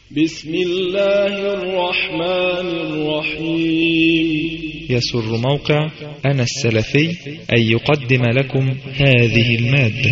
بسم الله الرحمن الرحيم يسر موقع أنا السلفي أن يقدم لكم هذه المادة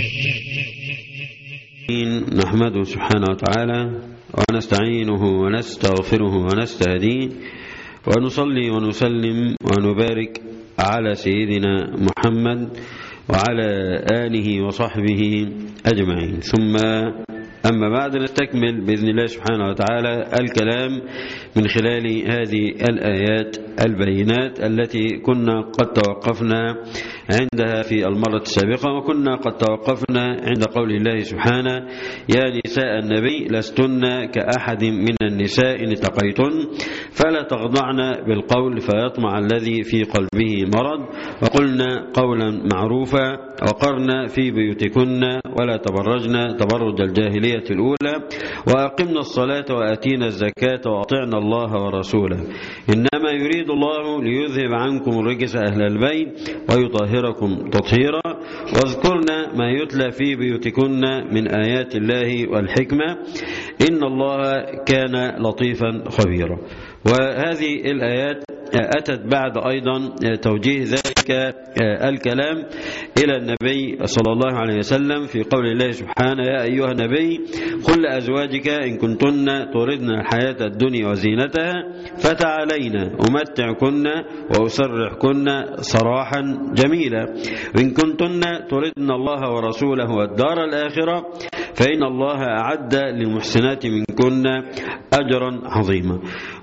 نحمده سبحانه وتعالى ونستعينه ونستغفره ونستهديه ونصلي ونسلم ونبارك على سيدنا محمد وعلى آله وصحبه أجمعين ثم أما بعد نستكمل بإذن الله سبحانه وتعالى الكلام من خلال هذه الآيات البينات التي كنا قد توقفنا عندها في المرة السابقة وكنا قد توقفنا عند قول الله سبحانه يا نساء النبي لستن كأحد من النساء إن اتقيتن فلا تخضعن بالقول فيطمع الذي في قلبه مرض وقلنا قولا معروفا وقرن في بيوتكن ولا تبرجن تبرج الجاهلية الأولى وأقمنا الصلاة وآتينا الزكاة وأطعنا الله ورسوله إنما يريد الله ليذهب عنكم الرجس أهل البيت ويطهركم تطهيرا واذكرنا ما يتلى في بيوتكن من آيات الله والحكمة إن الله كان لطيفا خبيرا وهذه الآيات أتت بعد أيضا توجيه ذلك الكلام إلى النبي صلى الله عليه وسلم في قول الله سبحانه يا أيها النبي قل لأزواجك إن كنتن تردن الحياة الدنيا وزينتها فتعالين أمتعكن وأسرحكن سراحا جميلا وإن كنتن تردن الله ورسوله والدار الآخرة فإن الله أعد للمحسنات منكن أجرا عظيما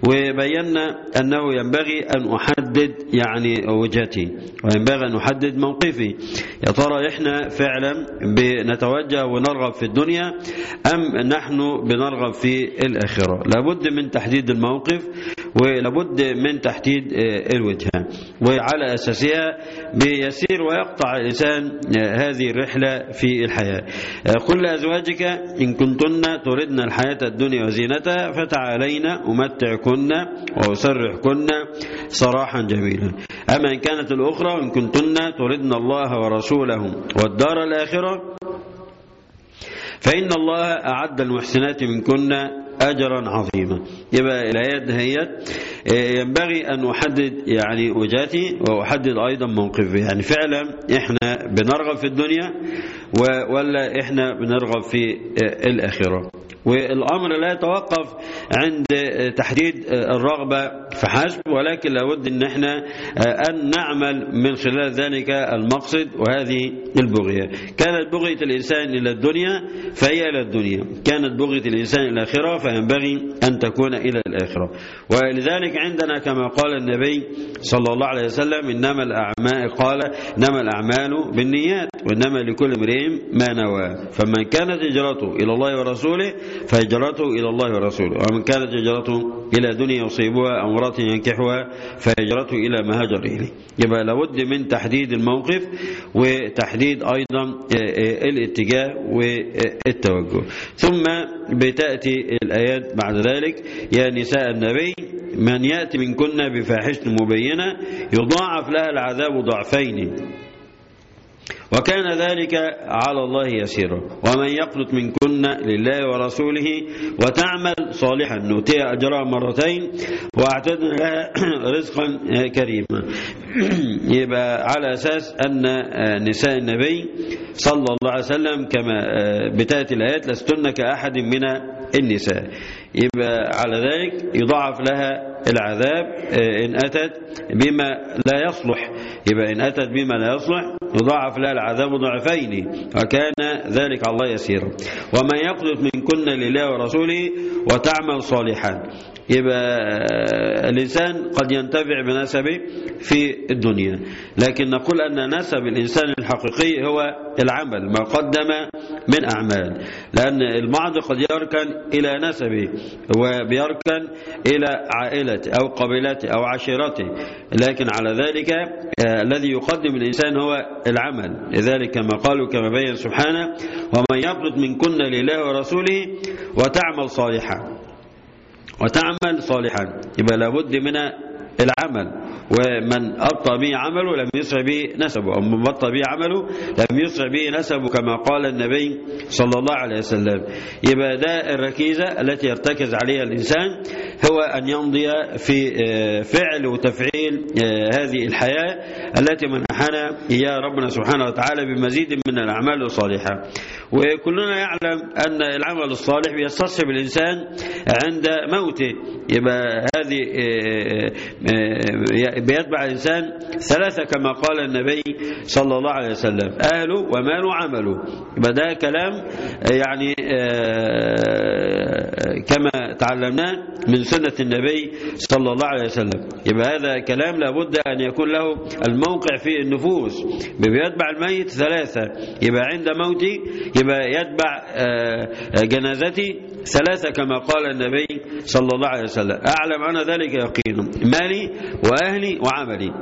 وبينا أنه ينبغي أن أحدد يعني وجهتي وينبغي أن أحدد موقفي يا ترى إحنا فعلا بنتوجه ونرغب في الدنيا أم نحن بنرغب في الآخرة لابد من تحديد الموقف ولابد من تحديد الوجهة وعلى أساسها بيسير ويقطع الإنسان هذه الرحلة في الحياة قل لأزواجك إن كنتن تردن الحياة الدنيا وزينتها فتعالين أمتعكن وأسرحكن سراحا جميلا أما إن كانت الأخرى إن كنتن تردن الله ورسوله والدار الآخرة فإن الله أعد المحسنات منكن أجرا عظيما يبقى الآيات هي ينبغي أن أحدد يعني وجهتي وأحدد أيضا موقفي يعني فعلا إحنا بنرغب في الدنيا ولا إحنا بنرغب في الآخرة والأمر لا يتوقف عند تحديد الرغبة فحسب ولكن لابد أن احنا أن نعمل من خلال ذلك المقصد وهذه البغية كانت بغية الإنسان إلى الدنيا فهي إلى الدنيا كانت بغية الإنسان إلى الآخرة فينبغي أن تكون إلى الآخرة ولذلك عندنا كما قال النبي صلى الله عليه وسلم إنما الأعمال قال إنما الأعمال بالنيات وإنما لكل امرئ ما نوى فمن كانت هجرته إلى الله ورسوله فهجرته إلى الله ورسوله ومن كانت هجرته إلى دنيا يصيبها أو امرأة ينكحها فهجرته إلى ما هجر إليه يبقى لابد من تحديد الموقف وتحديد أيضا الاتجاه والتوجه ثم بتأتي الآيات بعد ذلك يا نساء النبي من يأتي منكن بفاحشة مبينة يضاعف لها العذاب ضعفين وكان ذلك على الله يسيرا ومن يقنط منكن لله ورسوله وتعمل صالحا نؤتيها أجرها مرتين وأعتدنا لها رزقا كريما يبقى على أساس أن نساء النبي صلى الله عليه وسلم كما بتأتي الآيات لستن كأحد من النساء يبقى على ذلك يضاعف لها العذاب إن أتت بما لا يصلح يبقى إن أتت بما لا يصلح يضاعف لها العذاب ضعفين وكان ذلك على الله يسيرا ومن يقنط منكن لله ورسوله وتعمل صالحا يبقى الإنسان قد ينتفع بنسبه في الدنيا لكن نقول أن نسب الإنسان الحقيقي هو العمل ما قدم من أعمال لأن البعض قد يركن إلى نسبه وبيركن إلى عائلته أو قبيلته أو عشيرته لكن على ذلك الذي يقدم الإنسان هو العمل لذلك كما قالوا كما بين سبحانه ومن يقنط منكن لله ورسوله وتعمل صالحا وتعمل صالحا يبقى لابد من العمل ومن أبطأ به عمله لم يسرع به نسبه أو من بطأ به عمله لم يسرع به نسبه كما قال النبي صلى الله عليه وسلم يبقى ده الركيزة التي يرتكز عليها الإنسان هو أن يمضي في فعل وتفعيل هذه الحياة التي منحنا إياها ربنا سبحانه وتعالى بمزيد من الأعمال الصالحة وكلنا يعلم أن العمل الصالح بيستصحب الإنسان عند موته يبقى هذه بيتبع الإنسان ثلاثة كما قال النبي صلى الله عليه وسلم أهله وماله وعمله يبقى ده كلام يعني كما تعلمناه من سنة النبي صلى الله عليه وسلم يبقى هذا كلام لابد أن يكون له الموقع في النفوس بيتبع الميت ثلاثة يبقى عند موتي يبقى يتبع جنازتي ثلاثة كما قال النبي صلى الله عليه وسلم أعلم أنا ذلك يقينا مالي وأهلي وعملي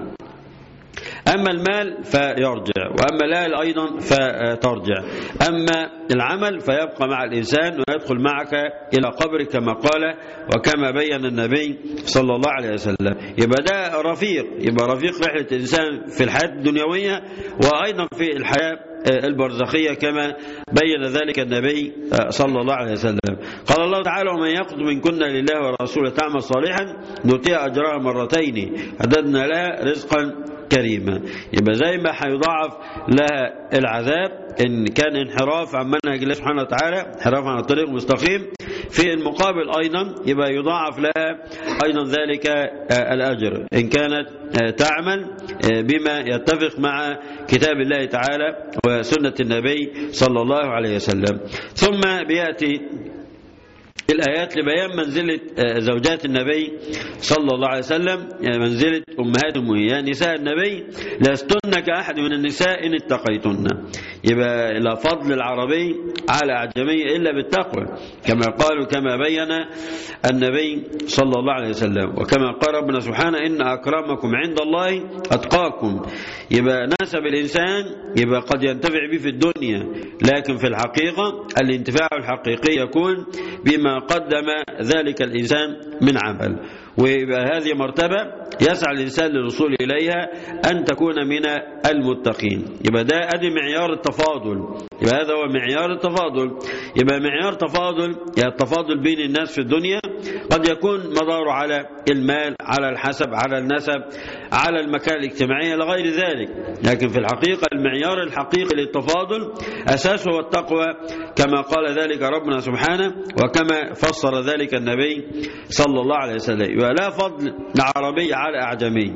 أما المال فيرجع وأما الأهل أيضا فترجع أما العمل فيبقى مع الإنسان ويدخل معك إلى قبرك كما قال وكما بين النبي صلى الله عليه وسلم يبقى ده رفيق يبقى رفيق رحلة الإنسان في الحياة الدنيوية وأيضا في الحياة البرزخية كما بين ذلك النبي صلى الله عليه وسلم قال الله تعالى ومن يقض من كنا لله ورسوله تعمل صالحا نؤتيها أجرها مرتين عددنا لها رزقا كريما يبقى زي ما هيضاعف لها العذاب إن كان انحراف عن منهج الله سبحانه وتعالى انحراف عن الطريق المستقيم في المقابل أيضا يبقى يضاعف لها أيضا ذلك الأجر إن كانت تعمل بما يتفق مع كتاب الله تعالى وسنة النبي صلى الله عليه وسلم ثم بيأتي الآيات لبيان منزلة زوجات النبي صلى الله عليه وسلم يعني منزلة أمهات المؤمنين يعني نساء النبي لستن كأحد من النساء إن اتقيتن يبقى لا فضل العربي على أعجمي إلا بالتقوى كما قالوا كما بين النبي صلى الله عليه وسلم وكما قال ربنا سبحانه إن أكرمكم عند الله أتقاكم يبقى نسب الإنسان يبقى قد ينتفع به في الدنيا لكن في الحقيقة الانتفاع الحقيقي يكون بما قدم ذلك الإنسان من عمل ويبقى هذه مرتبة يسعى الإنسان للوصول إليها أن تكون من المتقين يبقى ده أدي معيار التفاضل يبقى هذا هو معيار التفاضل يبقى معيار تفاضل يعني التفاضل بين الناس في الدنيا قد يكون مداره على المال على الحسب على النسب على المكان الاجتماعي لغير ذلك لكن في الحقيقة المعيار الحقيقي للتفاضل أساسه التقوى كما قال ذلك ربنا سبحانه وكما فسر ذلك النبي صلى الله عليه وسلم يبقى لا فضل لعربي على أعجمي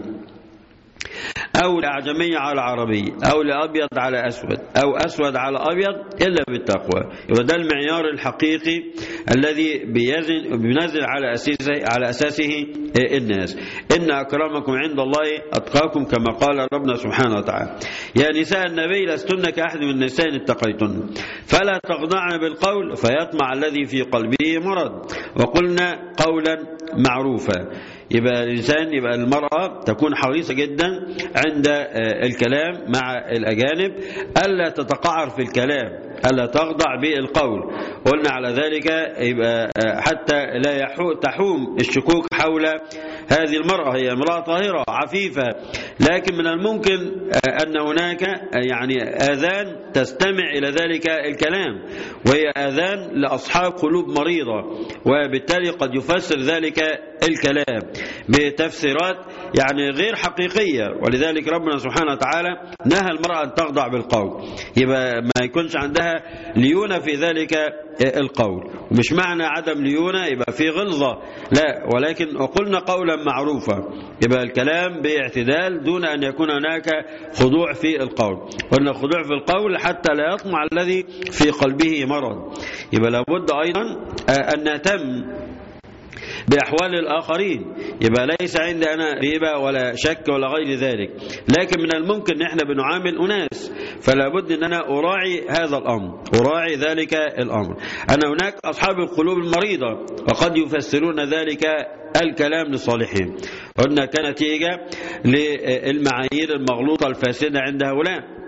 أو لأعجمي على عربي أو لأبيض على أسود أو أسود على أبيض إلا بالتقوى يبقى ده المعيار الحقيقي الذي بيزن بينزل على أساسه على أساسه الناس إن أكرمكم عند الله أتقاكم كما قال ربنا سبحانه وتعالى يا نساء النبي لستن كأحد من النساء اتقيتن فلا تخضعن بالقول فيطمع الذي في قلبه مرض وقلنا قولا معروفا يبقى الإنسان يبقى المرأة تكون حريصة جدا عند الكلام مع الأجانب ألا تتقعر في الكلام ألا تخضع بالقول قلنا على ذلك يبقى حتى لا تحوم الشكوك حول هذه المرأة هي امرأة طاهرة عفيفة لكن من الممكن أن هناك يعني آذان تستمع إلى ذلك الكلام وهي آذان لأصحاب قلوب مريضة وبالتالي قد يفسر ذلك الكلام بتفسيرات يعني غير حقيقية ولذلك ربنا سبحانه وتعالى نهى المرأة أن تخضع بالقول يبقى ما يكونش عندها ليونة في ذلك القول ومش معنى عدم ليونة يبقى في غلظة لا ولكن وقلنا قولا معروفا يبقى الكلام باعتدال دون أن يكون هناك خضوع في القول قلنا خضوع في القول حتى لا يطمع الذي في قلبه مرض يبقى لابد أيضا أن نهتم بأحوال الآخرين يبقى ليس عندي أنا ريبة ولا شك ولا غير ذلك لكن من الممكن أن احنا بنعامل أناس فلا بد أن أنا أراعي هذا الأمر أراعي ذلك الأمر أن هناك أصحاب القلوب المريضة وقد يفسرون ذلك الكلام لصالحين قلنا كنتيجة للمعايير المغلوطة الفاسدة عند هؤلاء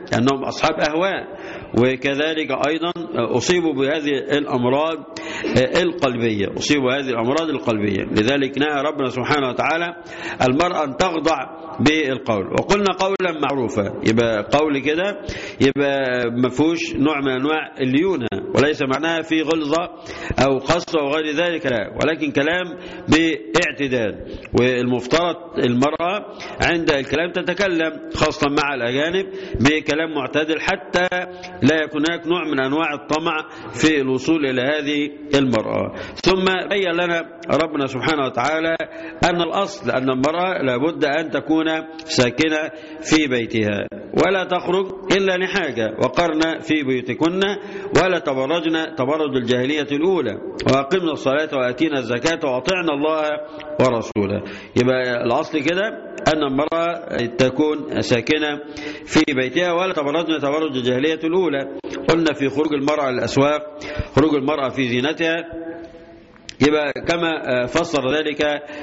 أنهم أصحاب أهواء وكذلك أيضا أصيبوا بهذه الأمراض القلبية أصيبوا بهذه الأمراض القلبية لذلك نهى ربنا سبحانه وتعالى المرأة أن تخضع بالقول وقلنا قولا معروفا يبقى قول كده يبقى ما فيهوش نوع من أنواع الليونة وليس معناها في غلظة أو قسوة وغير ذلك لا ولكن كلام باعتدال والمفترض المرأة عند الكلام تتكلم خاصة مع الأجانب بكلام معتدل حتى لا يكون هناك نوع من أنواع الطمع في الوصول إلى هذه المرأة ثم بين لنا ربنا سبحانه وتعالى أن الأصل أن المرأة لابد أن تكون ساكنة في بيتها ولا تخرج إلا لحاجة وقرن في بيوتكن ولا تبرجن تبرج الجاهلية الأولى وأقمنا الصلاة وآتينا الزكاة وأطعنا الله ورسوله يبقى الأصل كده أن المرأة تكون ساكنة في بيتها ولا تبرجن تبرج الجاهلية الأولى قلنا في خروج المرأة للأسواق خروج المرأة في زينتها يبقى كما فسر ذلك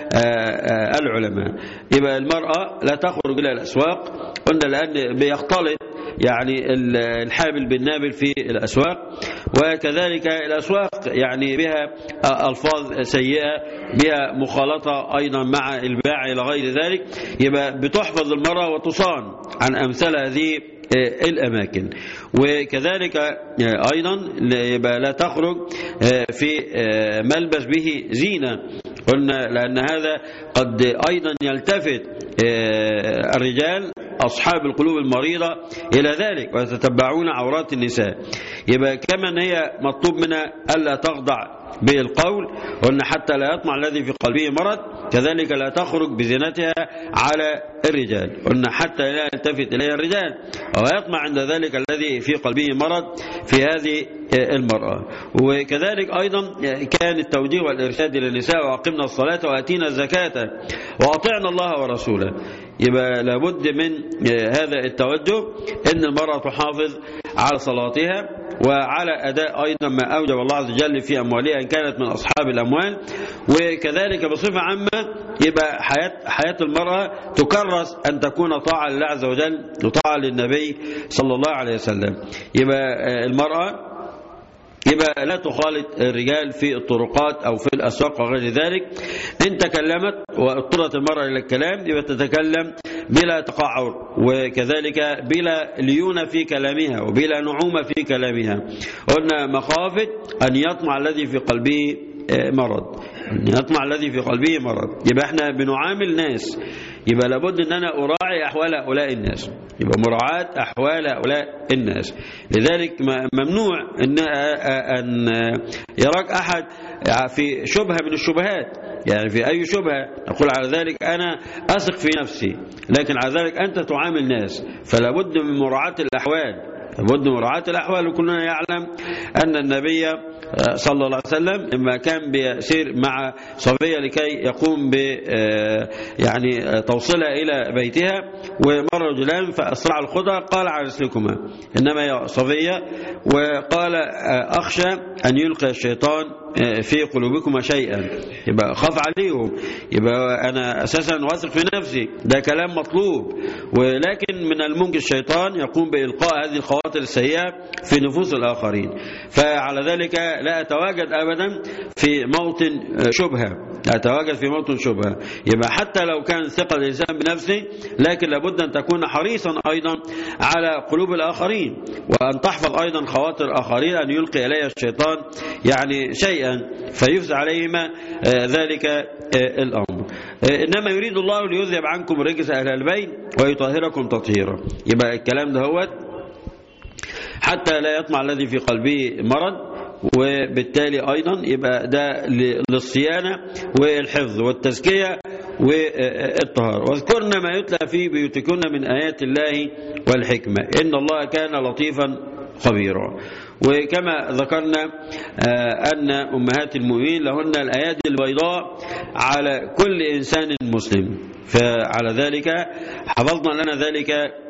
العلماء يبقى المرأة لا تخرج إلى الأسواق قلنا لأن بيختلط يعني الحامل بالنابل في الأسواق وكذلك الأسواق يعني بها ألفاظ سيئة بها مخالطة أيضا مع الباع إلى غير ذلك يبقى بتحفظ المرأة وتصان عن أمثال هذه الأماكن وكذلك أيضا يبقى لا تخرج في ملبس به زينة قلنا لأن هذا قد أيضا يلتفت الرجال أصحاب القلوب المريضة إلى ذلك ويتتبعون عورات النساء يبقى كما هي مطلوب منها ألا تخضع بالقول قلنا حتى لا يطمع الذي في قلبه مرض كذلك لا تخرج بزينتها على الرجال قلنا حتى لا يلتفت إليها الرجال ويطمع عند ذلك الذي في قلبه مرض في هذه المرأة وكذلك أيضا كان التوجيه والإرشاد للنساء وأقمنا الصلاة وأتينا الزكاة وأطعنا الله ورسوله يبقى لابد من هذا التوجه أن المرأة تحافظ على صلاتها وعلى أداء أيضا ما أوجب الله عز وجل في أموالها إن كانت من أصحاب الأموال وكذلك بصفة عامة يبقى حياة, حياة المرأة تكرس أن تكون طاعة لله عز وجل وطاعة للنبي صلى الله عليه وسلم يبقى المرأة يبقى لا تخالط الرجال في الطرقات أو في الأسواق وغير ذلك إن تكلمت واضطرت المرأة إلى الكلام يبقى تتكلم بلا تقعر وكذلك بلا ليونة في كلامها وبلا نعومة في كلامها قلنا مخافة أن يطمع الذي في قلبه مرض أن يطمع الذي في قلبه مرض يبقى احنا بنعامل ناس يبقى لابد ان انا اراعي احوال هؤلاء الناس يبقى مراعاة احوال هؤلاء الناس لذلك ممنوع ان ان يراك احد في شبهه من الشبهات يعني في اي شبهه نقول على ذلك انا اثق في نفسي لكن على ذلك انت تعامل ناس فلا بد من مراعاة الاحوال لابد من مراعاة الأحوال وكلنا يعلم أن النبي صلى الله عليه وسلم لما كان بيسير مع صفية لكي يقوم ب يعني توصلها إلى بيتها ومر رجلان فأسرع الخطى قال على رسلكما إنما يا صفية وقال أخشى أن يلقي الشيطان في قلوبكما شيئا يبقى خاف عليهم يبقى أنا أساسا واثق في نفسي ده كلام مطلوب ولكن من الممكن الشيطان يقوم بإلقاء هذه الخواطر السيئة في نفوس الآخرين فعلى ذلك لا أتواجد أبدا في موطن شبهة لا أتواجد في موطن شبهة يبقى حتى لو كان ثقة الإنسان بنفسه لكن لابد أن تكون حريصا أيضا على قلوب الآخرين وأن تحفظ أيضا خواطر الآخرين أن يلقي إليها الشيطان يعني شيئا فيفزع عليهما ذلك الأمر إنما يريد الله ليذهب عنكم رجس أهل البيت ويطهركم تطهيرا يبقى الكلام ده هو حتى لا يطمع الذي في قلبه مرض وبالتالي أيضا يبقى ده للصيانة والحفظ والتزكية والطهارة واذكرن ما يتلى في بيوتكن من آيات الله والحكمة إن الله كان لطيفا خبيرا وكما ذكرنا أن أمهات المؤمنين لهن الآيات البيضاء على كل إنسان مسلم فعلى ذلك حفظنا لنا ذلك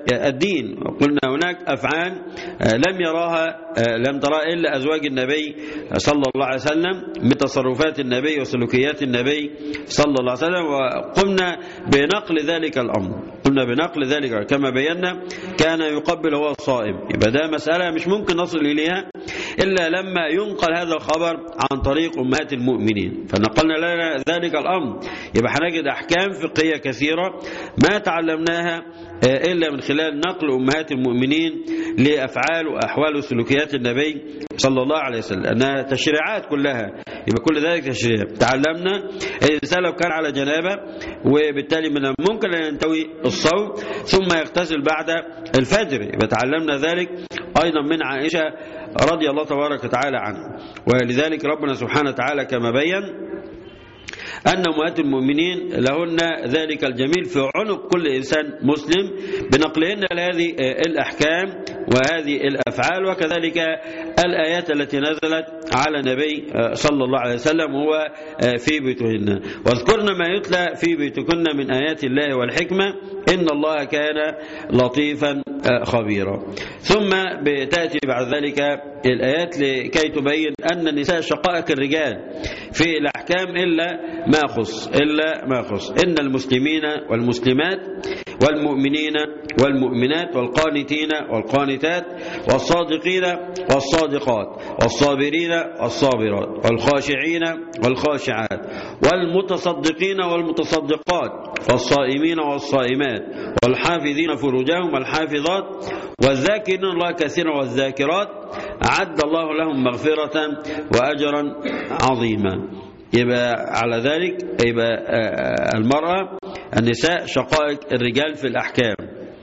الدين وقلنا هناك أفعال لم يراها لم ترى إلا أزواج النبي صلى الله عليه وسلم من تصرفات النبي وسلوكيات النبي صلى الله عليه وسلم وقمنا بنقل ذلك الأمر قلنا بنقل ذلك كما بينا كان يقبل هو الصائم يبقى ده مسألة مش ممكن نصل إليها إلا لما ينقل هذا الخبر عن طريق أمهات المؤمنين فنقلنا لنا ذلك الأمر يبقى هنجد أحكام فقهية كثيرة ما تعلمناها إلا من خلال نقل أمهات المؤمنين لأفعال وأحوال وسلوكيات النبي صلى الله عليه وسلم أنها تشريعات كلها يبقى كل ذلك تشريع تعلمنا الإنسان لو كان على جنابة وبالتالي من الممكن أن ينتوي الصوم ثم يغتسل بعد الفجر يبقى تعلمنا ذلك أيضا من عائشة رضي الله تبارك وتعالى عنها ولذلك ربنا سبحانه وتعالى كما بين أن أمهات المؤمنين لهن ذلك الجميل في عنق كل إنسان مسلم بنقلهن لهذه الأحكام وهذه الأفعال وكذلك الآيات التي نزلت على النبي صلى الله عليه وسلم هو في بيوتهن واذكرن ما يتلى في بيوتكن من آيات الله والحكمة إن الله كان لطيفا خبيرا ثم بتأتي بعد ذلك الآيات لكي تبين أن النساء شقائق الرجال في الأحكام إلا ما يخص إلا ما يخص إن المسلمين والمسلمات والمؤمنين والمؤمنات والقانتين والقانتات والصادقين والصادقات والصابرين والصابرات والخاشعين والخاشعات والمتصدقين والمتصدقات والصائمين والصائمات والحافظين فروجهم والحافظات والذاكرين الله كثيرا والذاكرات أعد الله لهم مغفرة وأجرا عظيما يبقى على ذلك يبقى المرأة النساء شقائق الرجال في الأحكام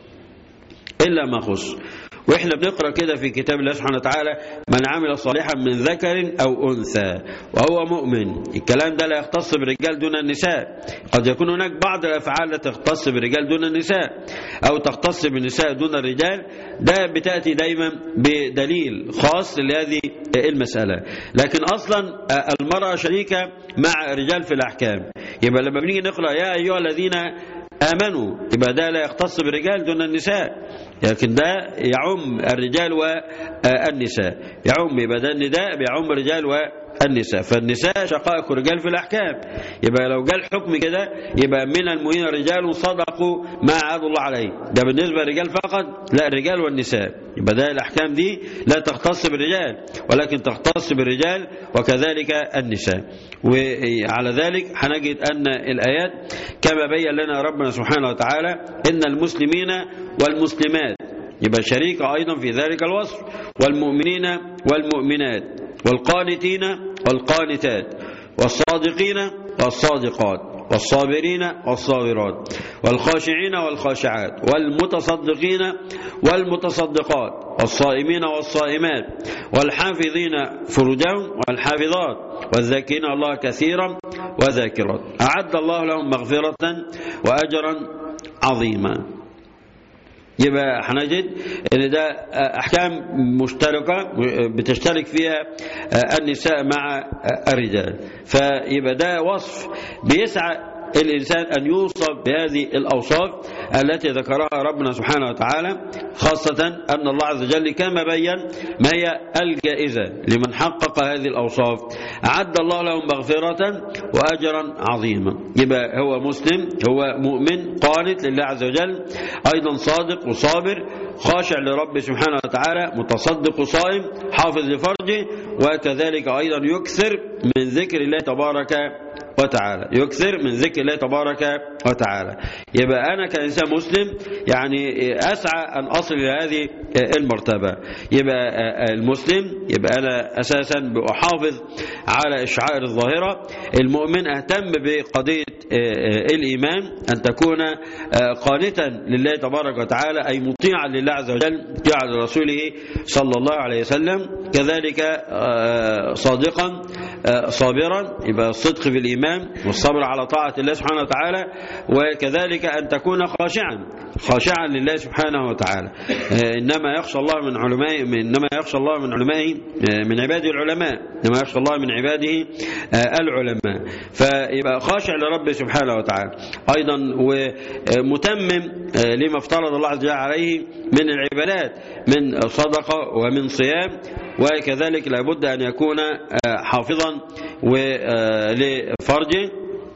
إلا ما خص واحنا بنقرا كده في كتاب الله سبحانه وتعالى من عمل صالحا من ذكر او انثى وهو مؤمن الكلام ده لا يختص بالرجال دون النساء قد يكون هناك بعض الافعال لا تختص بالرجال دون النساء او تختص بالنساء دون الرجال ده بتاتي دايما بدليل خاص لهذه المساله لكن اصلا المراه شريكه مع الرجال في الاحكام يبقى لما بنيجي نقرا يا ايها الذين امنوا يبقى ده لا يختص بالرجال دون النساء لكن ده يعم الرجال والنساء يعم يبقى ده النداء بيعم الرجال والنساء فالنساء شقائق الرجال في الأحكام يبقى لو جاء الحكم كده يبقى من المؤمنين رجال صدقوا ما عاد الله عليه ده بالنسبة للرجال فقط لا الرجال والنساء يبقى ده الأحكام دي لا تختص بالرجال ولكن تختص بالرجال وكذلك النساء وعلى ذلك هنجد أن الآيات كما بين لنا ربنا سبحانه وتعالى إن المسلمين والمسلمات يبقى شريك أيضا في ذلك الوصف والمؤمنين والمؤمنات والقانتين والقانتات والصادقين والصادقات والصابرين والصابرات والخاشعين والخاشعات والمتصدقين والمتصدقات والصائمين والصائمات والحافظين فروجهم والحافظات والذاكرين الله كثيرا وذاكرات أعد الله لهم مغفرة وأجرا عظيما يبقى هنجد ان ده احكام مشتركه بتشترك فيها النساء مع الرجال فيبقى ده وصف بيسعى الإنسان أن يوصف بهذه الأوصاف التي ذكرها ربنا سبحانه وتعالى خاصة أن الله عز وجل كما بين ما هي الجائزة لمن حقق هذه الأوصاف أعد الله لهم مغفرة وأجرا عظيما يبقى هو مسلم هو مؤمن قانت لله عز وجل أيضا صادق وصابر خاشع لرب سبحانه وتعالى متصدق وصائم حافظ لفرجه وكذلك أيضا يكثر من ذكر الله تبارك وتعالى يكثر من ذكر الله تبارك وتعالى يبقى أنا كإنسان مسلم يعني أسعى أن أصل إلى هذه المرتبة يبقى المسلم يبقى أنا أساسا بأحافظ على الشعائر الظاهرة المؤمن أهتم بقضية الإيمان أن تكون قانتا لله تبارك وتعالى أي مطيعا لله عز وجل مطيعا لرسوله صلى الله عليه وسلم كذلك صادقا صابرا يبقى الصدق في الإيمان والصبر على طاعة الله سبحانه وتعالى وكذلك أن تكون خاشعا خاشعا لله سبحانه وتعالى إنما يخشى الله من علماء إنما يخشى الله من علمائه من عباده العلماء إنما يخشى الله من عباده العلماء فيبقى خاشع لرب سبحانه وتعالى أيضا ومتمم لما افترض الله عز وجل عليه من العبادات من صدقة ومن صيام وكذلك لابد أن يكون حافظا لفرجه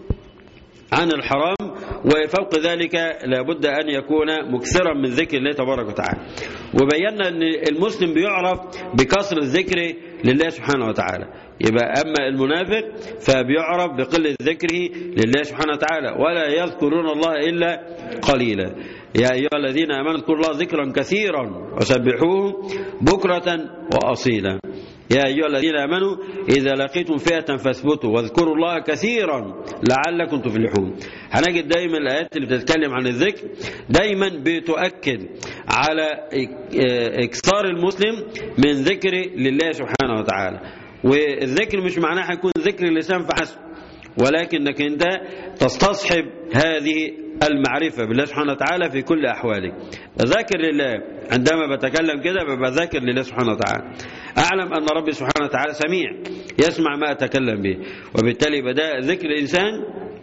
عن الحرام وفوق ذلك لابد أن يكون مكثرا من ذكر الله تبارك وتعالى وبينا أن المسلم بيعرف بكثرة ذكره لله سبحانه وتعالى يبقى أما المنافق فبيعرف بقلة ذكره لله سبحانه وتعالى ولا يذكرون الله إلا قليلا يا أيها الذين آمنوا اذكروا الله ذكرا كثيرا وسبحوه بكرة وأصيلا يا أيها الذين آمنوا إذا لقيتم فئة فاثبتوا واذكروا الله كثيرا لعلكم تفلحون هنجد دايما الآيات اللي بتتكلم عن الذكر دايما بتؤكد على إكثار المسلم من ذكره لله سبحانه وتعالى والذكر مش معناه هيكون ذكر اللسان فحسب ولكنك انت تستصحب هذه المعرفة بالله سبحانه وتعالى في كل أحوالك ذاكر لله عندما بتكلم كده ببقى ذاكر لله سبحانه وتعالى أعلم أن ربي سبحانه وتعالى سميع يسمع ما أتكلم به وبالتالي بدأ ذكر الإنسان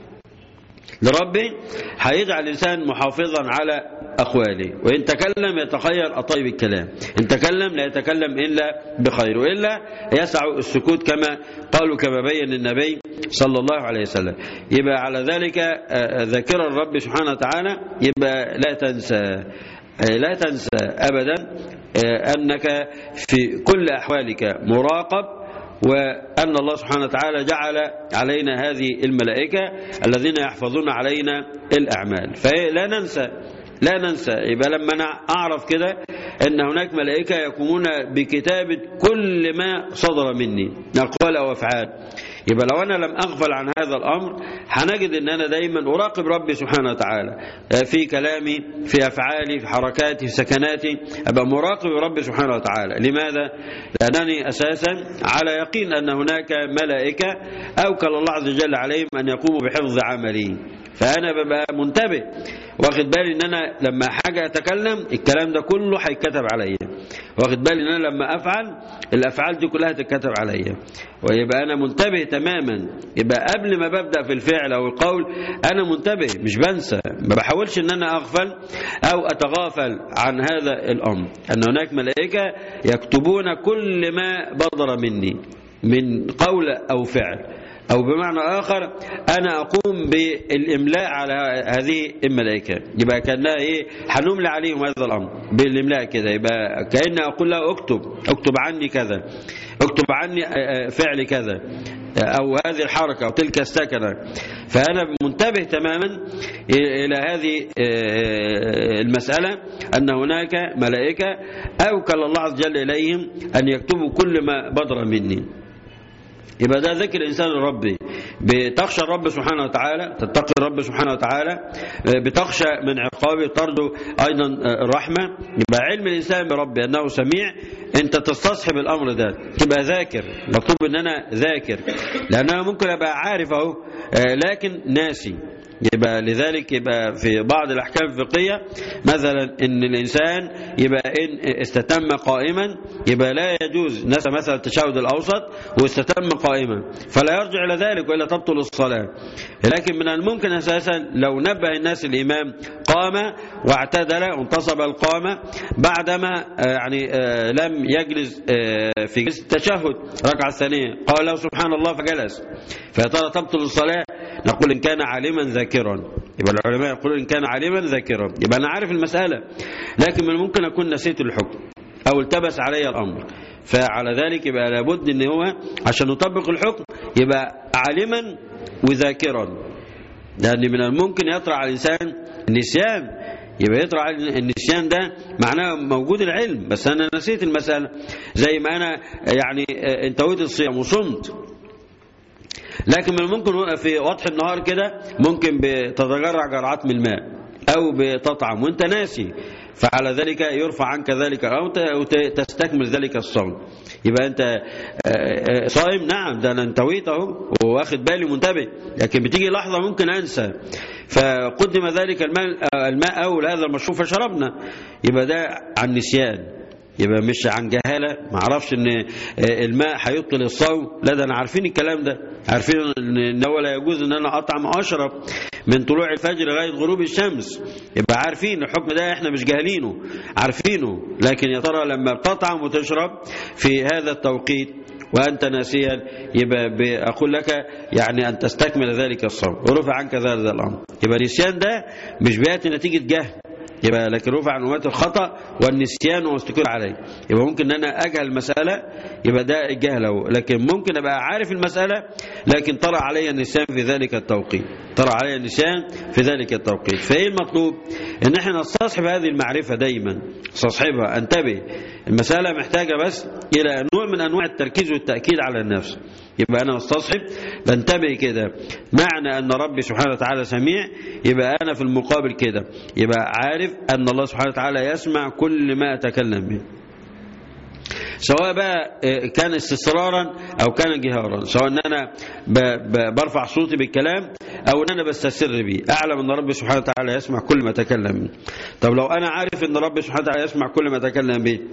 لربه هيجعل الإنسان محافظا على أقواله وإن تكلم يتخيل أطيب الكلام إن تكلم لا يتكلم إلا بخير وإلا يسع السكوت كما قالوا كما بين النبي صلى الله عليه وسلم يبقى على ذلك ذاكرا الرب سبحانه وتعالى يبقى لا تنسى لا تنسى أبدا أنك في كل أحوالك مراقب وأن الله سبحانه وتعالى جعل علينا هذه الملائكة الذين يحفظون علينا الأعمال فلا ننسى لا ننسى يبقى لما أنا أعرف كده أن هناك ملائكة يقومون بكتابة كل ما صدر مني من أقوال أو أفعال يبقى لو أنا لم أغفل عن هذا الأمر هنجد أن أنا دايما أراقب ربي سبحانه وتعالى في كلامي في أفعالي في حركاتي في سكناتي أبقى مراقب ربي سبحانه وتعالى لماذا؟ لأنني أساسا على يقين أن هناك ملائكة أوكل الله عز وجل عليهم أن يقوموا بحفظ عملي فأنا ببقى منتبه واخد بالي ان انا لما حاجة اتكلم الكلام ده كله هيتكتب عليا واخد بالي ان انا لما افعل الافعال دي كلها تتكتب عليا ويبقى انا منتبه تماما يبقى قبل ما ببدا في الفعل او القول انا منتبه مش بنسى ما بحاولش ان انا اغفل او اتغافل عن هذا الامر ان هناك ملائكه يكتبون كل ما بدر مني من قول او فعل أو بمعنى آخر أنا أقوم بالإملاء على هذه الملائكة يبقى كأنها إيه هنملى عليهم هذا الأمر بالإملاء كده يبقى كأن أقول له اكتب اكتب عني كذا اكتب عني فعل كذا أو هذه الحركة أو تلك السكنة فأنا منتبه تماما إلى هذه المسألة أن هناك ملائكة أوكل الله عز وجل إليهم أن يكتبوا كل ما بدر مني يبقى ده ذكر الإنسان لربه بتخشى الرب سبحانه وتعالى تتقي الرب سبحانه وتعالى بتخشى من عقابه ترجو أيضا الرحمة يبقى علم الإنسان بربه أنه سميع أنت تستصحب الأمر ده تبقى ذاكر مطلوب أن أنا ذاكر لأن أنا ممكن أبقى عارف أهو لكن ناسي يبقى لذلك يبقى في بعض الأحكام الفقهية مثلا إن الإنسان يبقى إن استتم قائما يبقى لا يجوز نسى مثلا التشهد الأوسط واستتم قائما فلا يرجع إلى ذلك وإلا تبطل الصلاة لكن من الممكن أساسا لو نبه الناس الإمام قام واعتدل وانتصب القامة بعدما يعني لم يجلس في التشهد ركعة الثانية قال له سبحان الله فجلس فيا تبطل الصلاة نقول إن كان عالما ذاكرا يبقى العلماء يقولون إن كان عالما ذاكرا يبقى أنا عارف المسألة لكن من الممكن أكون نسيت الحكم أو التبس علي الأمر فعلى ذلك يبقى لابد ان هو عشان نطبق الحكم يبقى عالما وذاكرا لأن من الممكن يطرع على الإنسان النسيان يبقى يطرع النسيان ده معناه موجود العلم بس أنا نسيت المسألة زي ما أنا يعني انتويت الصيام وصمت لكن من الممكن في وضح النهار كده ممكن بتتجرع جرعات من الماء أو بتطعم وانت ناسي فعلى ذلك يرفع عنك ذلك أو تستكمل ذلك الصوم يبقى أنت صائم نعم ده أنا انتويت أهو واخد بالي منتبه لكن بتيجي لحظة ممكن أنسى فقدم ذلك الماء, الماء أول هذا المشروب فشربنا يبقى ده عن نسيان يبقى مش عن جهاله ما اعرفش ان الماء هيبطل الصوم لا ده انا عارفين الكلام ده عارفين ان هو لا يجوز ان انا اطعم واشرب من طلوع الفجر لغايه غروب الشمس يبقى عارفين الحكم ده احنا مش جاهلينه عارفينه لكن يا ترى لما بتطعم وتشرب في هذا التوقيت وأنت ناسيا يبقى أقول لك يعني أن تستكمل ذلك الصوم ورفع عنك ذلك الأمر يبقى النسيان ده مش بيأتي نتيجة جهل يبقى لكن رفع عن أمات الخطأ والنسيان واستكر عليه يبقى ممكن أن أنا أجهل المسألة يبقى ده الجهل لكن ممكن أبقى عارف المسألة لكن طرأ علي النسيان في ذلك التوقيت طرأ علي النسيان في ذلك التوقيت فإيه المطلوب ان احنا نستصحب هذه المعرفة دايما نستصحبها انتبه المسألة محتاجة بس إلى نوع من أنواع التركيز والتأكيد على النفس يبقى أنا مستصحب بنتبه كده معنى أن ربي سبحانه وتعالى سميع يبقى أنا في المقابل كده يبقى عارف أن الله سبحانه وتعالى يسمع كل ما أتكلم به سواء بقى كان استسرارا أو كان جهارا سواء أن أنا برفع صوتي بالكلام أو أن أنا بستسر به أعلم أن ربي سبحانه وتعالى يسمع كل ما أتكلم به طب لو أنا عارف أن ربي سبحانه وتعالى يسمع كل ما أتكلم به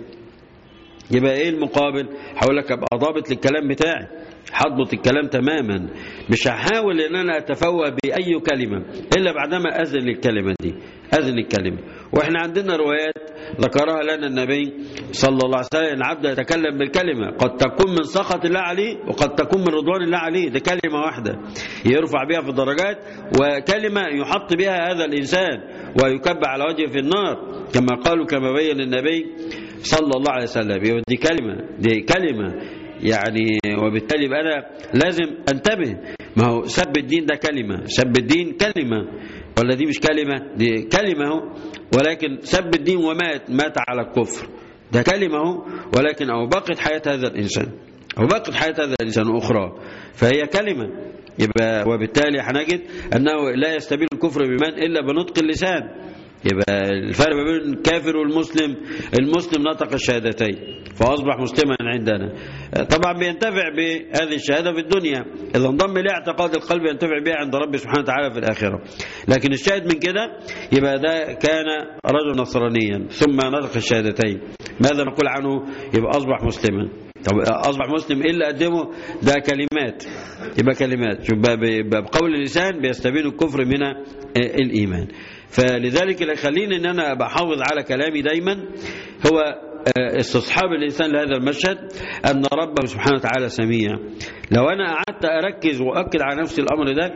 يبقى ايه المقابل هقول لك ابقى ضابط للكلام بتاعي هضبط الكلام تماما مش هحاول ان انا اتفوه باي كلمه الا بعدما اذن للكلمه دي اذن الكلمه واحنا عندنا روايات ذكرها لنا النبي صلى الله عليه وسلم العبد يتكلم بالكلمه قد تكون من سخط الله عليه وقد تكون من رضوان الله عليه دي كلمه واحده يرفع بها في الدرجات وكلمه يحط بها هذا الانسان ويكب على وجهه في النار كما قالوا كما بين النبي صلى الله عليه وسلم دي كلمة دي كلمة يعني وبالتالي بقى أنا لازم أنتبه ما هو سب الدين ده كلمة سب الدين كلمة ولا دي مش كلمة دي كلمة هو ولكن سب الدين ومات مات على الكفر ده كلمة هو ولكن أو بقت حياة هذا الإنسان أو بقت حياة هذا الإنسان أخرى فهي كلمة يبقى وبالتالي هنجد أنه لا يستبين الكفر بمن إلا بنطق اللسان يبقى الفرق بين الكافر والمسلم المسلم نطق الشهادتين فأصبح مسلما عندنا طبعا بينتفع بهذه الشهادة في الدنيا إذا انضم إليه اعتقاد القلب ينتفع بها عند ربه سبحانه وتعالى في الآخرة لكن الشاهد من كده يبقى ده كان رجل نصرانيا ثم نطق الشهادتين ماذا نقول عنه يبقى أصبح مسلما طب أصبح مسلم إيه اللي قدمه ده كلمات يبقى كلمات شوف بقول اللسان بيستبين الكفر من الإيمان فلذلك اللي يخليني ان انا بحافظ على كلامي دايما هو استصحاب الانسان لهذا المشهد ان ربه سبحانه وتعالى سميع لو انا قعدت اركز واؤكد على نفسي الامر ده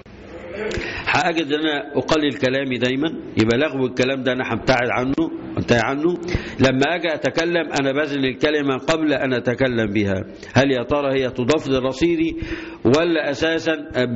هاجد ان انا اقلل كلامي دايما يبقى لغو الكلام ده انا هبتعد عنه انتهي عنه لما اجي اتكلم انا بزن الكلمه قبل ان اتكلم بها هل يا ترى هي تضاف لرصيدي ولا اساسا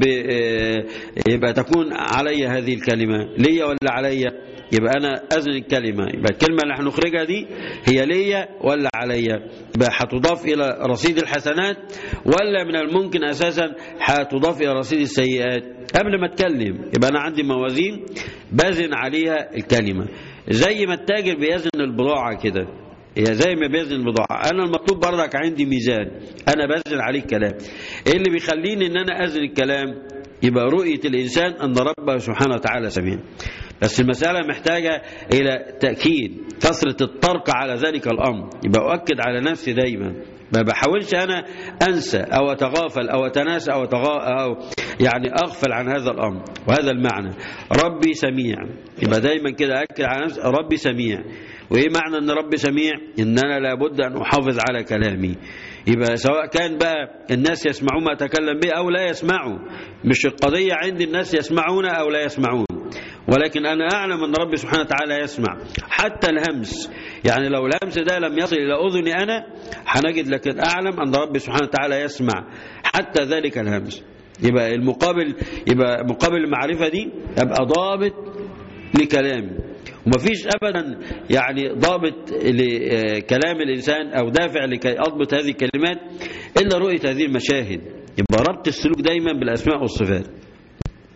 يبقى تكون علي هذه الكلمه ليا ولا عليا يبقى انا اذن الكلمه يبقى الكلمه اللي هنخرجها دي هي ليا ولا عليا يبقى هتضاف الى رصيد الحسنات ولا من الممكن اساسا هتضاف الى رصيد السيئات قبل ما اتكلم يبقى انا عندي موازين بزن عليها الكلمه زي ما التاجر بيزن البضاعه كده هي زي ما بيزن البضاعة أنا المطلوب برضك عندي ميزان أنا بزن عليه الكلام إيه اللي بيخليني إن أنا أزن الكلام يبقى رؤية الإنسان أن ربه سبحانه وتعالى سميع بس المسألة محتاجة إلى تأكيد كثرة الطرق على ذلك الأمر يبقى أؤكد على نفسي دايما ما بحاولش أنا أنسى أو أتغافل أو أتناسى أو, أتغا أو يعني أغفل عن هذا الأمر وهذا المعنى ربي سميع يبقى دايما كده أكد على نفسي ربي سميع وإيه معنى أن ربي سميع إن أنا لابد أن أحافظ على كلامي يبقى سواء كان بقى الناس يسمعون ما أتكلم به أو لا يسمعوا مش القضية عند الناس يسمعون أو لا يسمعون ولكن أنا أعلم أن ربي سبحانه وتعالى يسمع حتى الهمس يعني لو الهمس ده لم يصل إلى أذني أنا هنجد لكن أعلم أن ربي سبحانه وتعالى يسمع حتى ذلك الهمس يبقى المقابل يبقى مقابل المعرفة دي أبقى ضابط لكلامي ومفيش ابدا يعني ضابط لكلام الانسان او دافع لكي اضبط هذه الكلمات الا رؤيه هذه المشاهد يبقى ربط السلوك دايما بالاسماء والصفات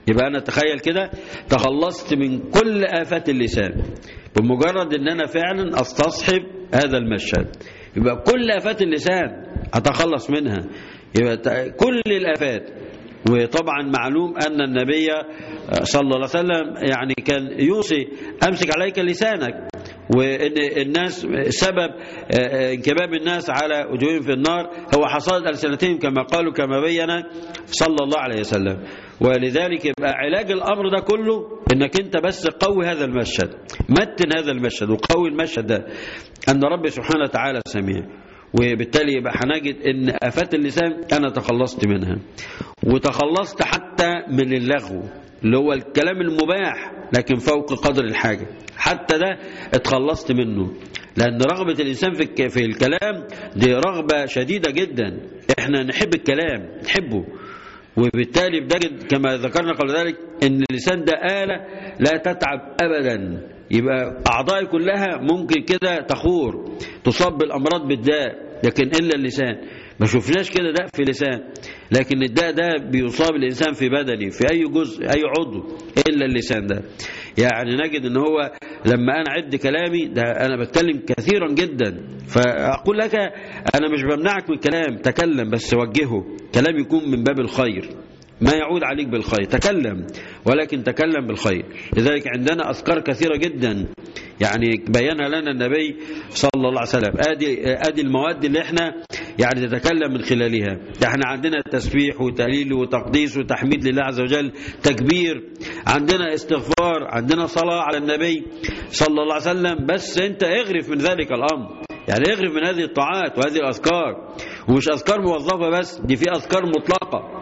يبقى أنا تخيل كده تخلصت من كل آفات اللسان بمجرد أن أنا فعلا أستصحب هذا المشهد يبقى كل آفات اللسان أتخلص منها يبقى كل الآفات وطبعا معلوم أن النبي صلى الله عليه وسلم يعني كان يوصي أمسك عليك لسانك وان الناس سبب انكباب الناس على وجوههم في النار هو حصاد السنتين كما قالوا كما بين صلى الله عليه وسلم ولذلك يبقى علاج الامر ده كله انك انت بس قوي هذا المشهد متن هذا المشهد وقوي المشهد ده ان رب سبحانه وتعالى سميع وبالتالي يبقى هنجد ان افات اللسان انا تخلصت منها وتخلصت حتى من اللغو اللي هو الكلام المباح لكن فوق قدر الحاجة حتى ده اتخلصت منه لأن رغبة الإنسان في في الكلام دي رغبة شديدة جدا احنا نحب الكلام نحبه وبالتالي بنجد كما ذكرنا قبل ذلك ان اللسان ده آلة لا تتعب أبدا يبقى أعضائي كلها ممكن كده تخور تصاب بالأمراض بالداء لكن إلا اللسان ما شفناش كده داء في لسان لكن الداء ده بيصاب الإنسان في بدنه في أي جزء أي عضو إلا اللسان ده يعني نجد ان هو لما انا عد كلامي ده انا بتكلم كثيرا جدا فاقول لك انا مش بمنعك من الكلام تكلم بس وجهه كلام يكون من باب الخير ما يعود عليك بالخير تكلم ولكن تكلم بالخير لذلك عندنا أذكار كثيرة جدا يعني بينها لنا النبي صلى الله عليه وسلم ادي ادي المواد اللي احنا يعني نتكلم من خلالها ده احنا عندنا تسبيح وتهليل وتقديس وتحميد لله عز وجل تكبير عندنا استغفار عندنا صلاة على النبي صلى الله عليه وسلم بس انت اغرف من ذلك الامر يعني اغرف من هذه الطاعات وهذه الاذكار ومش اذكار موظفة بس دي في اذكار مطلقة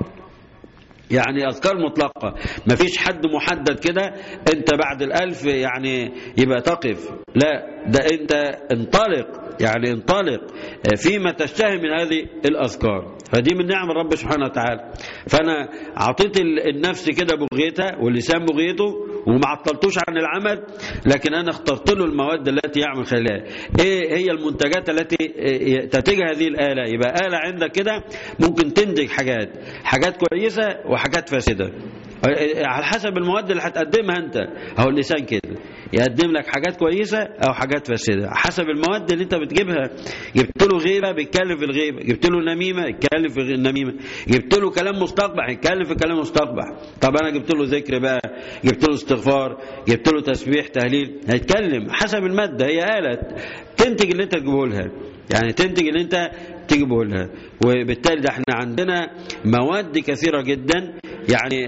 يعني أذكار مطلقة ما فيش حد محدد كده أنت بعد الألف يعني يبقى تقف لا ده أنت انطلق يعني انطلق فيما تشتهي من هذه الأذكار فدي من نعم الرب سبحانه وتعالى فأنا أعطيت النفس كده بغيتها واللسان بغيته وما عطلتوش عن العمل لكن أنا اخترت له المواد التي يعمل خلالها إيه هي المنتجات التي تتجه هذه الآلة يبقى آلة عندك كده ممكن تنتج حاجات حاجات كويسة وحاجات فاسدة على حسب المواد اللي هتقدمها انت اهو اللسان كده يقدم لك حاجات كويسة او حاجات فاسدة حسب المواد اللي انت بتجيبها جبت له غيبة بيتكلم في الغيبة جبت له نميمة يتكلم في النميمة جبت له كلام مستقبح يتكلم في كلام مستقبح طب انا جبت له ذكر بقى جبت له استغفار جبت له تسبيح تهليل هيتكلم حسب المادة هي آلة تنتج اللي انت تجيبه لها يعني تنتج اللي انت تجيبه لها وبالتالي ده احنا عندنا مواد كثيرة جدا يعني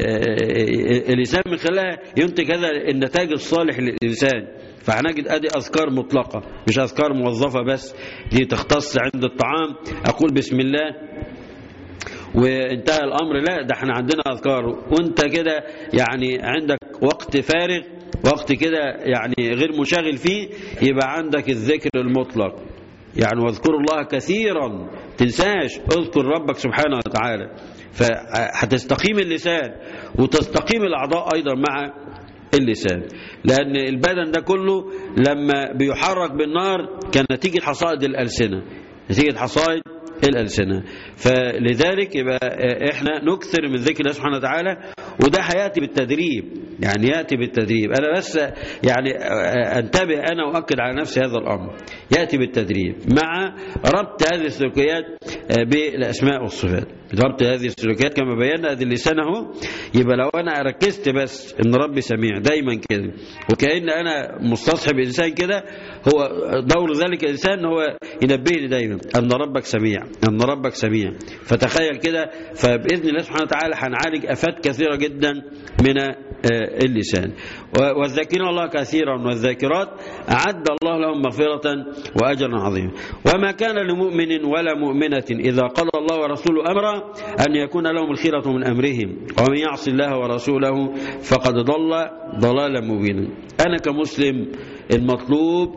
الإنسان من خلالها ينتج هذا النتاج الصالح للإنسان فهنجد ادي اذكار مطلقه مش اذكار موظفه بس دي تختص عند الطعام اقول بسم الله وانتهى الامر لا ده احنا عندنا اذكار وانت كده يعني عندك وقت فارغ وقت كده يعني غير مشاغل فيه يبقى عندك الذكر المطلق يعني واذكروا الله كثيرا تنساش اذكر ربك سبحانه وتعالى فهتستقيم اللسان وتستقيم الأعضاء أيضا مع اللسان لأن البدن ده كله لما بيحرك بالنار كان نتيجة حصائد الألسنة نتيجة حصائد الألسنة فلذلك يبقى احنا نكثر من ذكر الله سبحانه وتعالى وده هياتي بالتدريب يعني ياتي بالتدريب انا بس يعني انتبه انا واكد على نفسي هذا الامر ياتي بالتدريب مع ربط هذه السلوكيات بالاسماء والصفات ربط هذه السلوكيات كما بينا ادي اللسان اهو يبقى لو انا ركزت بس ان ربي سميع دايما كده وكأن انا مستصحب انسان كده هو دور ذلك الانسان هو ينبهني دايما ان ربك سميع ان ربك سميع فتخيل كده فباذن الله سبحانه وتعالى هنعالج افات كثيره جدا من اللسان والذاكرين الله كثيرا والذاكرات أعد الله لهم مغفرة وأجرا عظيما وما كان لمؤمن ولا مؤمنة إذا قضى الله ورسوله أمرا أن يكون لهم الخيرة من أمرهم ومن يعص الله ورسوله فقد ضل ضلالا مبينا أنا كمسلم المطلوب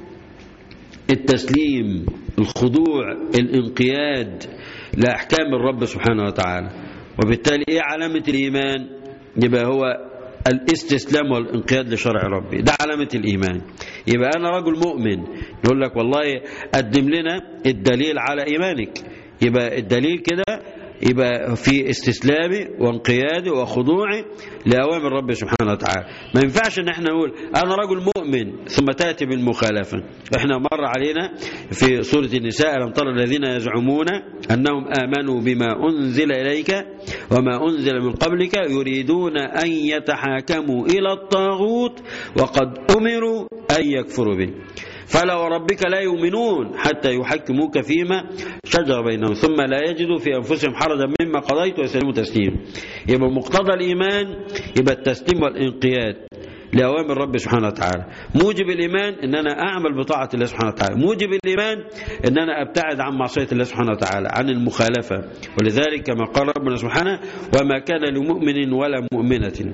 التسليم الخضوع الانقياد لأحكام الرب سبحانه وتعالى وبالتالي إيه علامة الإيمان يبقى هو الاستسلام والانقياد لشرع ربي ده علامة الإيمان يبقى أنا رجل مؤمن يقول لك والله قدم لنا الدليل على إيمانك يبقى الدليل كده يبقى في استسلامي وانقيادي وخضوعي لأوامر ربي سبحانه وتعالى ما ينفعش ان احنا نقول انا رجل مؤمن ثم تأتي بالمخالفة احنا مر علينا في سورة النساء لم ترى الذين يزعمون انهم امنوا بما انزل اليك وما انزل من قبلك يريدون ان يتحاكموا الى الطاغوت وقد امروا ان يكفروا به فلا وربك لا يؤمنون حتى يحكموك فيما شجر بينهم ثم لا يجدوا في أنفسهم حرجا مما قضيت ويسلموا تسليما يبقى مقتضى الإيمان يبقى التسليم والانقياد لأوامر رب سبحانه وتعالى موجب الإيمان أن أنا أعمل بطاعة الله سبحانه وتعالى موجب الإيمان أن أنا أبتعد عن معصية الله سبحانه وتعالى عن المخالفة ولذلك كما قال ربنا سبحانه وما كان لمؤمن ولا مؤمنة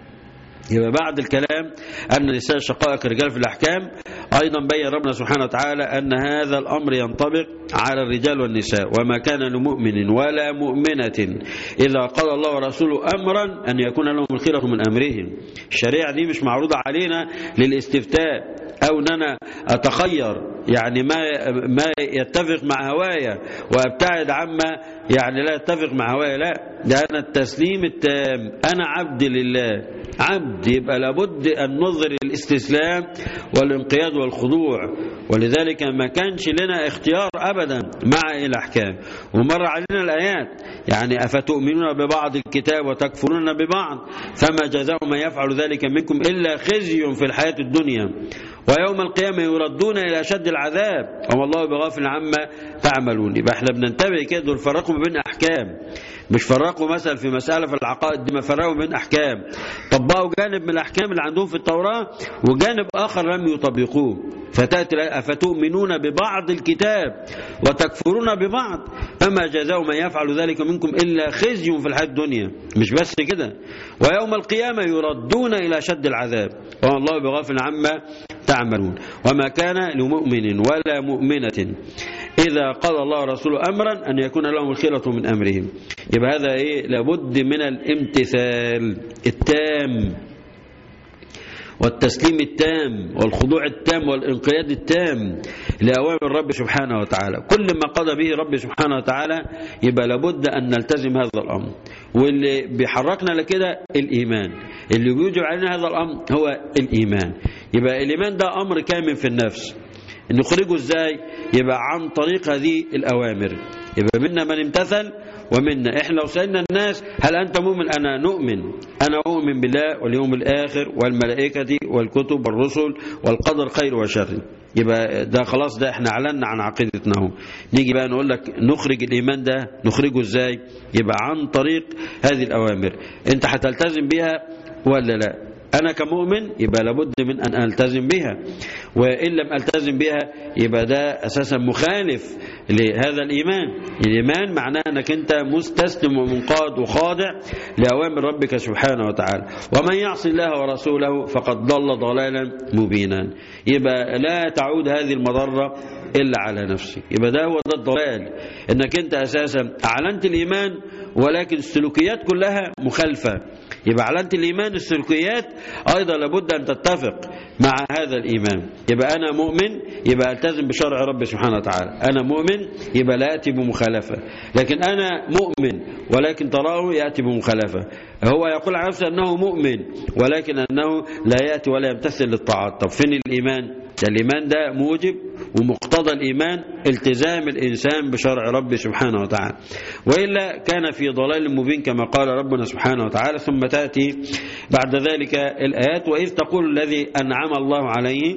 يبقى بعد الكلام أن نساء الشقائق رجال في الأحكام أيضا بين ربنا سبحانه وتعالى أن هذا الأمر ينطبق على الرجال والنساء وما كان لمؤمن ولا مؤمنة إذا قال الله ورسوله أمرا أن يكون لهم الخيرة من أمرهم الشريعة دي مش معروضة علينا للاستفتاء أو أن أنا أتخير يعني ما ما يتفق مع هوايا وأبتعد عما يعني لا يتفق مع هوايا لا ده أنا التسليم التام أنا عبد لله عبد يبقى لابد أن نظهر الاستسلام والانقياد والخضوع ولذلك ما كانش لنا اختيار أبدا مع الأحكام ومر علينا الآيات يعني أفتؤمنون ببعض الكتاب وتكفرون ببعض فما جزاء من يفعل ذلك منكم إلا خزي في الحياة الدنيا ويوم القيامة يردون إلى أشد العذاب وما الله بغافل عما تعملون يبقى احنا بننتبه كده دول فرقوا بين أحكام مش فرقوا مثلا في مسألة في العقائد دي ما فرقوا بين أحكام طبقوا جانب من الأحكام اللي عندهم في التوراة وجانب آخر لم يطبقوه فتأتي أفتؤمنون ببعض الكتاب وتكفرون ببعض فما جزاء من يفعل ذلك منكم إلا خزي في الحياة الدنيا مش بس كده ويوم القيامة يردون إلى شد العذاب وما الله بغافل عما تعملون وما كان لمؤمن ولا مؤمنة إذا قال الله ورسوله أمرا أن يكون لهم الخيرة من أمرهم يبقى هذا إيه لابد من الامتثال التام والتسليم التام والخضوع التام والانقياد التام لأوامر الرب سبحانه وتعالى كل ما قضى به رب سبحانه وتعالى يبقى لابد أن نلتزم هذا الأمر واللي بيحركنا لكده الإيمان اللي بيوجب علينا هذا الأمر هو الإيمان يبقى الإيمان ده أمر كامل في النفس نخرجه ازاي يبقى عن طريق هذه الأوامر يبقى منا من امتثل ومنا احنا لو سألنا الناس هل أنت مؤمن أنا نؤمن أنا أؤمن بالله واليوم الآخر والملائكة والكتب والرسل والقدر خير وشر يبقى ده خلاص ده احنا اعلنا عن عقيدتنا اهو نيجي بقى نقول لك نخرج الايمان ده نخرجه ازاي يبقى عن طريق هذه الاوامر انت هتلتزم بها ولا لا أنا كمؤمن يبقى لابد من أن ألتزم بها وإن لم ألتزم بها يبقى ده أساسا مخالف لهذا الإيمان الإيمان معناه أنك أنت مستسلم ومنقاد وخاضع لأوامر ربك سبحانه وتعالى ومن يعصي الله ورسوله فقد ضل ضلالا مبينا يبقى لا تعود هذه المضرة إلا على نفسك يبقى ده هو ده الضلال أنك أنت أساسا أعلنت الإيمان ولكن السلوكيات كلها مخالفة يبقى علامة الإيمان السلوكيات أيضا لابد أن تتفق مع هذا الإيمان يبقى أنا مؤمن يبقى ألتزم بشرع رب سبحانه وتعالى أنا مؤمن يبقى لا يأتي بمخالفة لكن أنا مؤمن ولكن تراه يأتي بمخالفة هو يقول على نفسه أنه مؤمن ولكن أنه لا يأتي ولا يمتثل للطاعات طب فين الإيمان الإيمان ده موجب ومقتضى الإيمان التزام الإنسان بشرع رب سبحانه وتعالى وإلا كان في ضلال مبين كما قال ربنا سبحانه وتعالى ثم تأتي بعد ذلك الآيات وإذ تقول الذي أنعم الله عليه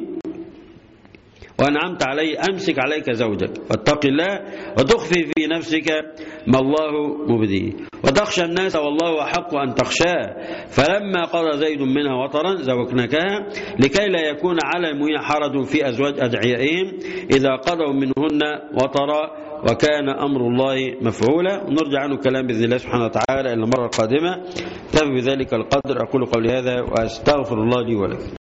وأنعمت عليه أمسك عليك زوجك واتق الله وتخفي في نفسك ما الله مبديه وتخشى الناس والله أحق أن تخشاه فلما قضى زيد منها وطرا زوجناكها لكي لا يكون على المؤمنين حرج في أزواج أدعيائهم إذا قضوا منهن وطرا وكان أمر الله مفعولا ونرجع عنه كلام بإذن الله سبحانه وتعالى إلى المرة القادمة تفي بذلك القدر أقول قولي هذا وأستغفر الله لي ولكم